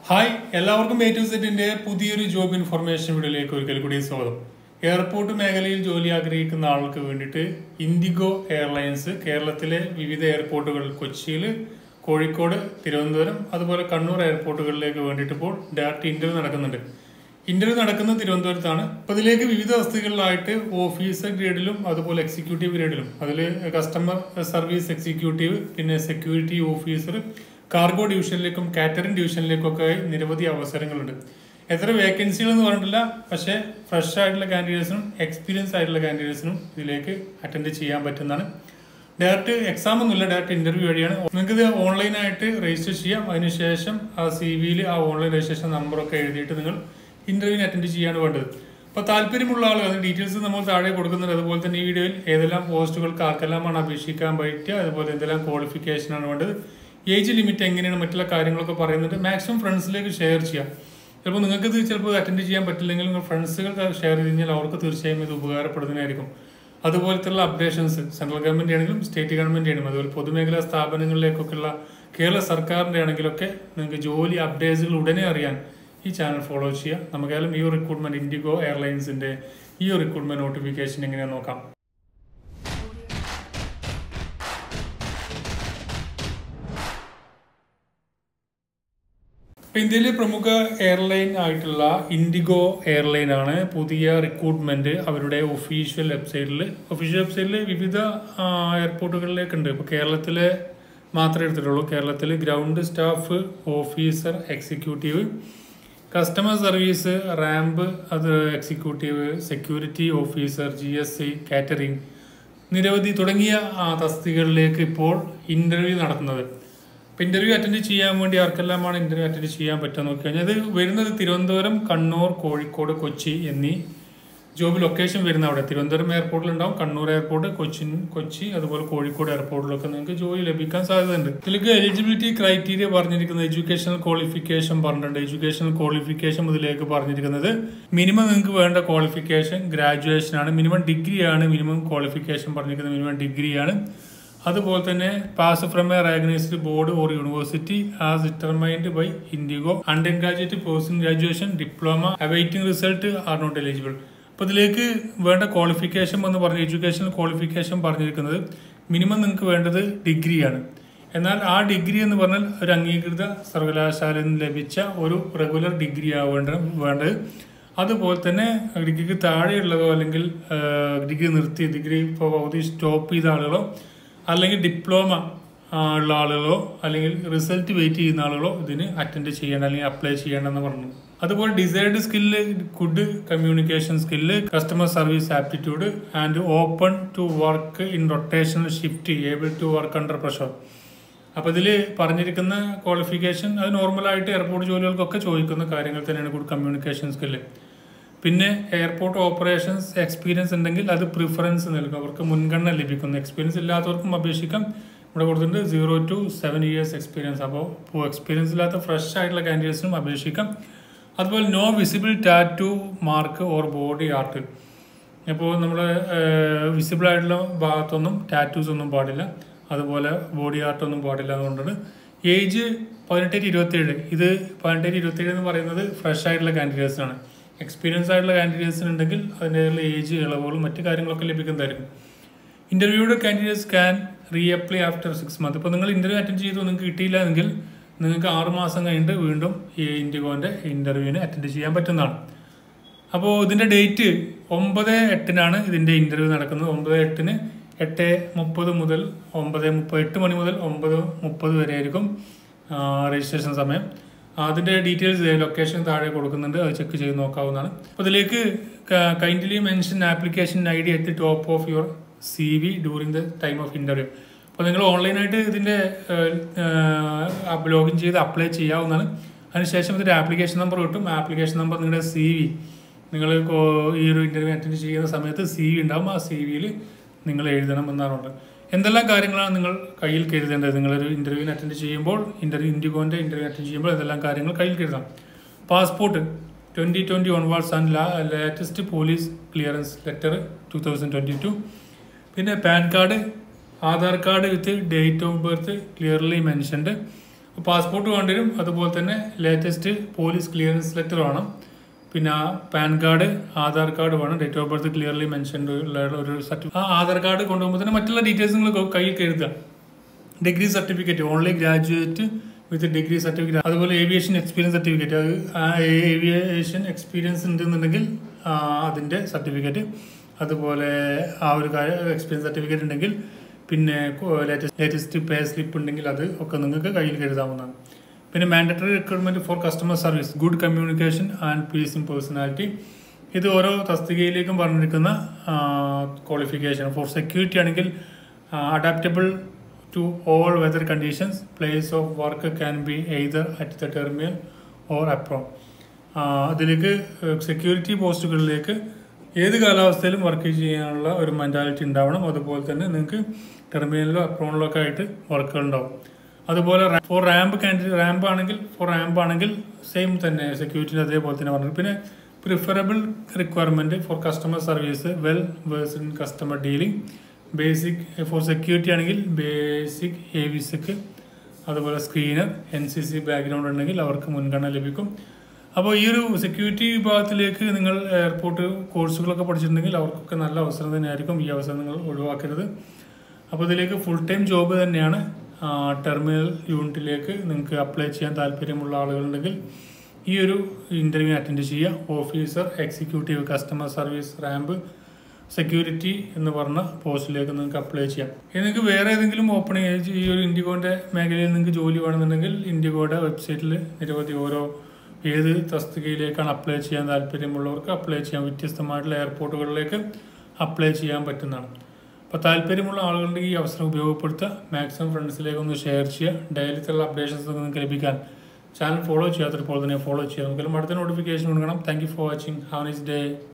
hi എല്ലാവർക്കും A to സെറ്റിന്റെ പുതിയൊരു ജോബ് ഇൻഫർമേഷൻ വീഡിയോയിലേക്ക് ഒരിക്കൽ കൂടി സ്വാഗതം എയർപോർട്ട് മേഖലയിൽ ജോലി ആഗ്രഹിക്കുന്ന ആൾക്ക് വേണ്ടിയിട്ട് ഇൻഡിഗോ എയർലൈൻസ് കേരളത്തിലെ വിവിധ എയർപോർട്ടുകൾ കൊച്ചിയിൽ കോഴിക്കോട് തിരുവനന്തപുരം അതുപോലെ കണ്ണൂർ എയർപോർട്ടുകളിലേക്ക് വേണ്ടിയിട്ട് ഇപ്പോൾ ഡയറക്റ്റ് ഇന്റർവ്യൂ നടക്കുന്നുണ്ട് ഇന്റർവ്യൂ നടക്കുന്നത് തിരുവനന്തപുരത്താണ് അപ്പൊ ഇതിലേക്ക് വിവിധ തസ്തികകളിലായിട്ട് ഓഫീസർ ഗ്രേഡിലും അതുപോലെ എക്സിക്യൂട്ടീവ് ഗ്രേഡിലും അതിൽ കസ്റ്റമർ സർവീസ് എക്സിക്യൂട്ടീവ് പിന്നെ സെക്യൂരിറ്റി ഓഫീസർ കാർഗോ ഡിവിഷനിലേക്കും കാറ്ററിംഗ് ഡിവിഷനിലേക്കും ഒക്കെ നിരവധി അവസരങ്ങളുണ്ട് എത്ര വേക്കൻസികൾ എന്ന് പറഞ്ഞിട്ടില്ല പക്ഷേ ഫ്രഷ് ആയിട്ടുള്ള കാൻഡിഡേറ്റ്സിനും എക്സ്പീരിയൻസ് ആയിട്ടുള്ള കാൻഡിഡേറ്റ്സിനും ഇതിലേക്ക് അറ്റൻഡ് ചെയ്യാൻ പറ്റുന്നതാണ് ഡയറക്റ്റ് എക്സാം ഒന്നുമില്ല ഡയറക്റ്റ് ഇന്റർവ്യൂ വഴിയാണ് നിങ്ങൾക്ക് ഇത് ഓൺലൈനായിട്ട് രജിസ്റ്റർ ചെയ്യാം അതിനുശേഷം ആ സി വിയിൽ ആ ഓൺലൈൻ രജിസ്ട്രേഷൻ നമ്പറൊക്കെ എഴുതിയിട്ട് നിങ്ങൾ ഇന്റർവ്യൂവിന് അറ്റൻഡ് ചെയ്യാണ് വേണ്ടത് അപ്പോൾ താല്പര്യമുള്ള ആളുകൾ അതിന് ഡീറ്റെയിൽസ് നമ്മൾ താഴെ കൊടുക്കുന്നുണ്ട് അതുപോലെ തന്നെ ഈ വീഡിയോയിൽ ഏതെല്ലാം പോസ്റ്റുകൾക്ക് ആർക്കെല്ലാമാണ് അപേക്ഷിക്കാൻ പറ്റുക അതുപോലെ എന്തെല്ലാം ക്വാളിഫിക്കേഷൻ ആണ് വേണ്ടത് ഏജ് ലിമിറ്റ് എങ്ങനെയാണ് മറ്റുള്ള കാര്യങ്ങളൊക്കെ പറയുന്നുണ്ട് മാക്സിമം ഫ്രണ്ട്സിലേക്ക് ഷെയർ ചെയ്യാം ചിലപ്പോൾ നിങ്ങൾക്ക് ഇത് ചിലപ്പോൾ അറ്റൻഡ് ചെയ്യാൻ പറ്റില്ലെങ്കിൽ നിങ്ങൾ ഫ്രണ്ട്സുകൾക്ക് ഷെയർ ചെയ്ത് കഴിഞ്ഞാൽ അവർക്ക് തീർച്ചയായും ഇത് ഉപകാരപ്പെടുന്നതായിരിക്കും അതുപോലത്തുള്ള അപ്ഡേഷൻസ് സെൻട്രൽ ഗവൺമെന്റ് ആണെങ്കിലും സ്റ്റേറ്റ് ഗവൺമെന്റ് ആണെങ്കിലും അതുപോലെ പൊതുമേഖലാ സ്ഥാപനങ്ങളിലേക്കൊക്കെയുള്ള കേരള സർക്കാരിന്റെ ആണെങ്കിലൊക്കെ നിങ്ങൾക്ക് ജോലി അപ്ഡേറ്റ്സുകൾ ഉടനെ അറിയാൻ ഈ ചാനൽ ഫോളോ ചെയ്യുക നമുക്കായാലും ഈ റിക്രൂട്ട്മെന്റ് ഇൻഡിഗോ എയർലൈൻസിന്റെ ഈ റിക്രൂട്ട്മെന്റ് നോട്ടിഫിക്കേഷൻ എങ്ങനെയാണെന്ന് നോക്കാം ഇപ്പൊ ഇന്ത്യയിലെ പ്രമുഖ എയർലൈൻ ആയിട്ടുള്ള ഇൻഡിഗോ എയർലൈൻ ആണ് പുതിയ റിക്രൂട്ട്മെന്റ് അവരുടെ ഒഫീഷ്യൽ വെബ്സൈറ്റിൽ ഒഫീഷ്യൽ വെബ്സൈറ്റിൽ വിവിധ ആ, എയർപോർട്ടുകളിലേക്കുണ്ട് ഇപ്പൊ കേരളത്തിലെ മാത്രമേ എടുത്തിട്ടുള്ളൂ കേരളത്തിൽ ground staff officer executive customer service ramp അത് executive security officer G S C catering നിരവധി തുടങ്ങിയ ആ, തസ്തികകളിലേക്ക് ഇപ്പോൾ ഇന്റർവ്യൂ നടത്തുന്നത് ഇപ്പൊ ഇന്റർവ്യൂ അറ്റൻഡ് ചെയ്യാൻ വേണ്ടി ആർക്കെല്ലാമാണ് ഇന്റർവ്യൂ അറ്റൻഡ് ചെയ്യാൻ പറ്റുക നോക്കി കഴിഞ്ഞാൽ ഇത് വരുന്നത് തിരുവനന്തപുരം കണ്ണൂർ കോഴിക്കോട് കൊച്ചി എന്നീ ജോബ് ലൊക്കേഷൻ വരുന്ന അവിടെ തിരുവനന്തപുരം എയർപോർട്ടിൽ ഉണ്ടാവും കണ്ണൂർ എയർപോർട്ട് കൊച്ചി കൊച്ചി അതുപോലെ കോഴിക്കോട് എയർപോർട്ടിലൊക്കെ നിങ്ങൾക്ക് ജോലി ലഭിക്കാൻ സാധ്യതയുണ്ട് ഇതിലേക്ക് എലിജിബിലിറ്റി ക്രൈറ്റീരിയ പറഞ്ഞിരിക്കുന്നത് എഡ്യൂക്കേഷണൽ ക്വാളിഫിക്കേഷൻ പറഞ്ഞിട്ടുണ്ട് എഡ്യൂക്കേഷണൽ ക്വാളിഫിക്കേഷൻ ഇതിലേക്ക് പറഞ്ഞിരിക്കുന്നത് മിനിമം നിങ്ങൾക്ക് വേണ്ട ക്വാളിഫിക്കേഷൻ ഗ്രാജുവേഷൻ ആണ് മിനിമം ഡിഗ്രി ആണ് മിനിമം ക്വാളിഫിക്കേഷൻ പറഞ്ഞിരിക്കുന്നത് മിനിമം ഡിഗ്രിയാണ് അതുപോലെ തന്നെ pass from a recognised board or university as determined by IndiGo undergraduate post graduation diploma awaiting result are not eligible അപ്പോൾ ഇതിലേക്ക് വേണ്ട ക്വാളിഫിക്കേഷൻ എന്ന് പറഞ്ഞ എഡ്യൂക്കേഷണൽ ക്വാളിഫിക്കേഷൻ പറഞ്ഞിരിക്കുന്നത് മിനിമം നിങ്ങൾക്ക് വേണ്ടത് ഡിഗ്രിയാണ് എന്നാൽ ആ ഡിഗ്രി എന്ന് പറഞ്ഞാൽ ഒരു അംഗീകൃത സർവകലാശാലയിൽ നിന്ന് ലഭിച്ച ഒരു റെഗുലർ ഡിഗ്രി ആവേണ്ട വേണ്ടത് അതുപോലെ തന്നെ ഡിഗ്രിക്ക് താഴെയുള്ളതോ അല്ലെങ്കിൽ ഡിഗ്രി നിർത്തി ഡിഗ്രി ഇപ്പോൾ പകുതി സ്റ്റോപ്പ് ചെയ്ത ആളുകളോ അല്ലെങ്കിൽ ഡിപ്ലോമ ആ, ഉള്ള ആളുകളോ അല്ലെങ്കിൽ റിസൾട്ട് വെയിറ്റ് ചെയ്യുന്ന ആളുകളോ ഇതിന് അറ്റൻഡ് ചെയ്യേണ്ട അല്ലെങ്കിൽ അപ്ലൈ ചെയ്യേണ്ടെന്ന് പറഞ്ഞു അതുപോലെ desired skill good communication skill customer service aptitude and open to work in rotational shift able to work under pressure അപ്പോൾ ഇതിൽ പറഞ്ഞിരിക്കുന്ന ക്വാളിഫിക്കേഷൻ അത് നോർമലായിട്ട് എയർപോർട്ട് ജോലികൾക്കൊക്കെ ചോദിക്കുന്ന കാര്യങ്ങൾ തന്നെയാണ് ഗുഡ് കമ്മ്യൂണിക്കേഷൻ സ്കില്ല് പിന്നെ എയർപോർട്ട് ഓപ്പറേഷൻസ് എക്സ്പീരിയൻസ് ഉണ്ടെങ്കിൽ അത് പ്രിഫറൻസ് നൽകും അവർക്ക് മുൻഗണന ലഭിക്കുന്നു എക്സ്പീരിയൻസ് ഇല്ലാത്തവർക്കും അപേക്ഷിക്കാം ഇവിടെ കൊടുത്തിട്ടുണ്ട് zero to seven years experience അപ്പോൾ എക്സ്പീരിയൻസ് ഇല്ലാത്ത ഫ്രഷ് ആയിട്ടുള്ള കാൻഡിഡേറ്റ്സിനും അപേക്ഷിക്കാം അതുപോലെ no visible tattoo mark or body art ഇപ്പോൾ നമ്മൾ വിസിബിൾ ആയിട്ടുള്ള ഭാഗത്തൊന്നും ടാറ്റൂസ് ഒന്നും പാടില്ല അതുപോലെ ബോഡി ആർട്ട് ഒന്നും പാടില്ല എന്നുകൊണ്ടാണ് ഏജ് പതിനെട്ട് ഇരുപത്തേഴ് ഇത് പതിനെട്ട് ഇരുപത്തേഴ് എന്ന് പറയുന്നത് ഫ്രഷ് ആയിട്ടുള്ള കാൻഡിഡേറ്റ്സ് ആണ് എക്സ്പീരിയൻസ് ആയിട്ടുള്ള കാൻഡിഡേറ്റ്സിന് ഉണ്ടെങ്കിൽ അതിൻ്റെതായുള്ള ഏജ് ഇളവുകളും മറ്റു കാര്യങ്ങളൊക്കെ ലഭിക്കുന്നതായിരിക്കും interviewed candidates can reapply after six month ഇപ്പോൾ നിങ്ങൾ ഇന്റർവ്യൂ അറ്റൻഡ് ചെയ്തു നിങ്ങൾക്ക് കിട്ടിയില്ല എങ്കിൽ നിങ്ങൾക്ക് ആറ് മാസം കഴിഞ്ഞിട്ട് വീണ്ടും ഈ ഇൻഡിഗോന്റെ ഇന്റർവ്യൂവിന് അറ്റൻഡ് ചെയ്യാൻ പറ്റുന്നതാണ് അപ്പോൾ ഇതിന്റെ ഡേറ്റ് ഒമ്പത് എട്ടിനാണ് ഇതിന്റെ ഇന്റർവ്യൂ നടക്കുന്നത് ഒമ്പത് എട്ടിന് എട്ട് മുപ്പത് മുതൽ ഒമ്പത് മുപ്പത് എട്ട് മണി മുതൽ ഒമ്പത് മുപ്പത് വരെ ആയിരിക്കും രജിസ്ട്രേഷൻ സമയം അതിന്റെ ഡീറ്റെയിൽസ് ലൊക്കേഷൻ താഴെ കൊടുക്കുന്നുണ്ട് അത് ചെക്ക് ചെയ്ത് നോക്കാവുന്നതാണ് അപ്പോൾ ഇതിലേക്ക് kindly mention application I D at the top of your C V during the time of interview അപ്പോൾ നിങ്ങൾ ഓൺലൈനായിട്ട് ഇതിന്റെ ലോഗിൻ ചെയ്ത് അപ്ലൈ ചെയ്യാവുന്നതാണ് അതിനുശേഷം ഇതിന്റെ ആപ്ലിക്കേഷൻ നമ്പർ കിട്ടും ആപ്ലിക്കേഷൻ നമ്പർ നിങ്ങളുടെ സി വി നിങ്ങൾ ഈ ഒരു ഇന്റർവ്യൂ അറ്റൻഡ് ചെയ്യുന്ന സമയത്ത് സി വി ഉണ്ടാവും ആ സി വിയിൽ നിങ്ങൾ എഴുതണം എന്നാണ് എന്തെല്ലാം കാര്യങ്ങളാണ് നിങ്ങൾ കയ്യിൽ കരുതേണ്ടത് നിങ്ങളൊരു ഇന്റർവ്യൂവിന് അറ്റൻഡ് ചെയ്യുമ്പോൾ ഇന്റർവ്യൂ ഇൻഡിഗോന്റെ ഇന്റർവ്യൂ അറ്റൻഡ് ചെയ്യുമ്പോൾ എന്തെല്ലാം കാര്യങ്ങൾ കയ്യിൽ കരുതാം passport twenty twenty onwards and latest police clearance letter two thousand twenty two പിന്നെ PAN card Aadhaar card with date of birth clearly mentioned passport വേണ്ടി വരും അതുപോലെ തന്നെ ലേറ്റസ്റ്റ് പോലീസ് ക്ലിയറൻസ് ലെറ്റർ വേണം പിന്നെ പാൻ കാർഡ് ആധാർ കാർഡ് വേണം date of birth clearly mentioned ഉള്ള ഒരു സർട്ടിഫിക്കറ്റ് ആ ആധാർ കാർഡ് കൊണ്ടുപോകുമ്പോൾ തന്നെ മറ്റുള്ള ഡീറ്റെയിൽസ് നിങ്ങൾ കയ്യിൽ കരുതുക degree certificate only graduate with degree certificate അതുപോലെ ഏവിയേഷൻ എക്സ്പീരിയൻസ് സർട്ടിഫിക്കറ്റ് അത് ആ ഏവിയേഷൻ എക്സ്പീരിയൻസ് ഉണ്ടെന്നുണ്ടെങ്കിൽ ആ, അതിൻ്റെ സർട്ടിഫിക്കറ്റ് അതുപോലെ ആ ഒരു എക്സ്പീരിയൻസ് സർട്ടിഫിക്കറ്റ് ഉണ്ടെങ്കിൽ പിന്നെ ലേറ്റസ്റ്റ് ലേറ്റസ്റ്റ് പേ സ്ലിപ്പ് ഉണ്ടെങ്കിൽ അത് ഒക്കെ നിങ്ങൾക്ക് കയ്യിൽ കരുതാവുന്നതാണ് പിന്നെ mandatory recruitment for customer service good communication and pleasing personality ഇത് ഓരോ തസ്തികയിലേക്കും പറഞ്ഞിരിക്കുന്ന ക്വാളിഫിക്കേഷൻ ഫോർ സെക്യൂരിറ്റി ആണെങ്കിൽ adaptable to all weather conditions place of work can be either at the terminal or apron അതിലേക്ക് സെക്യൂരിറ്റി പോസ്റ്റുകളിലേക്ക് ഏത് കാലാവസ്ഥയിലും വർക്ക് ചെയ്യാനുള്ള ഒരു മെൻറ്റാലിറ്റി ഉണ്ടാവണം അതുപോലെ തന്നെ നിങ്ങൾക്ക് ടെർമിനലിലോ അപ്രോണിലോ ഒക്കെ ആയിട്ട് വർക്കുകൾ ഉണ്ടാവും അതുപോലെ ഫോർ റാമ്പ് കാൻഡിഡേറ്റ് റാമ്പ് ആണെങ്കിൽ ഫോർ റാമ്പ് ആണെങ്കിൽ സെയിം തന്നെ സെക്യൂരിറ്റിൻ്റെ അതേപോലെ തന്നെ പറഞ്ഞു പിന്നെ preferable requirement for customer service well verse in customer dealing basic for security ആണെങ്കിൽ ബേസിക് എ വിസക്ക് അതുപോലെ screener N C C background ഉണ്ടെങ്കിൽ അവർക്ക് മുൻഗണന ലഭിക്കും അപ്പോൾ ഈ ഒരു സെക്യൂരിറ്റി വിഭാഗത്തിലേക്ക് നിങ്ങൾ എയർപോർട്ട് കോഴ്സുകളൊക്കെ പഠിച്ചിട്ടുണ്ടെങ്കിൽ അവർക്കൊക്കെ നല്ല അവസരം തന്നെയായിരിക്കും ഈ അവസരം നിങ്ങൾ ഒഴിവാക്കരുത് അപ്പോൾ ഇതിലേക്ക് ഫുൾ ടൈം ജോബ് തന്നെയാണ് ആ, ടെർമിനൽ യൂണിറ്റിലേക്ക് നിങ്ങൾക്ക് അപ്ലൈ ചെയ്യാൻ താല്പര്യമുള്ള ആളുകളുണ്ടെങ്കിൽ ഈ ഒരു ഇൻ്റർവ്യൂ അറ്റൻഡ് ചെയ്യുക officer executive customer service ramp security എന്ന് പറഞ്ഞ പോസ്റ്റിലേക്ക് നിങ്ങൾക്ക് അപ്ലൈ ചെയ്യാം ഇനി നിങ്ങൾക്ക് വേറെ ഏതെങ്കിലും ഓപ്പണിംഗ് ഈ ഒരു ഇൻഡിഗോന്റെ മേഖലയിൽ നിങ്ങൾക്ക് ജോലി വേണമെന്നുണ്ടെങ്കിൽ ഇൻഡിഗോയുടെ വെബ്സൈറ്റിൽ നിരവധി ഓരോ ഏത് തസ്തികയിലേക്കാണ് അപ്ലൈ ചെയ്യാൻ താല്പര്യമുള്ളവർക്ക് അപ്ലൈ ചെയ്യാം വ്യത്യസ്തമായിട്ടുള്ള എയർപോർട്ടുകളിലേക്ക് അപ്ലൈ ചെയ്യാൻ പറ്റുന്നതാണ് അപ്പോൾ താല്പര്യമുള്ള ആളുകളുടെ ഈ അവസരം ഉപയോഗപ്പെടുത്തുക മാക്സിമം ഫ്രണ്ട്സിലേക്ക് ഒന്ന് ഷെയർ ചെയ്യുക ഡെയിലിത്തുള്ള അപ്ഡേഷൻസ് നിങ്ങൾക്ക് ലഭിക്കാൻ ചാനൽ ഫോളോ ചെയ്യാത്തപ്പോൾ തന്നെ ഫോളോ ചെയ്യുക നമുക്ക് അടുത്ത നോട്ടിഫിക്കേഷൻ കൊടുക്കണം thank you for watching have nice day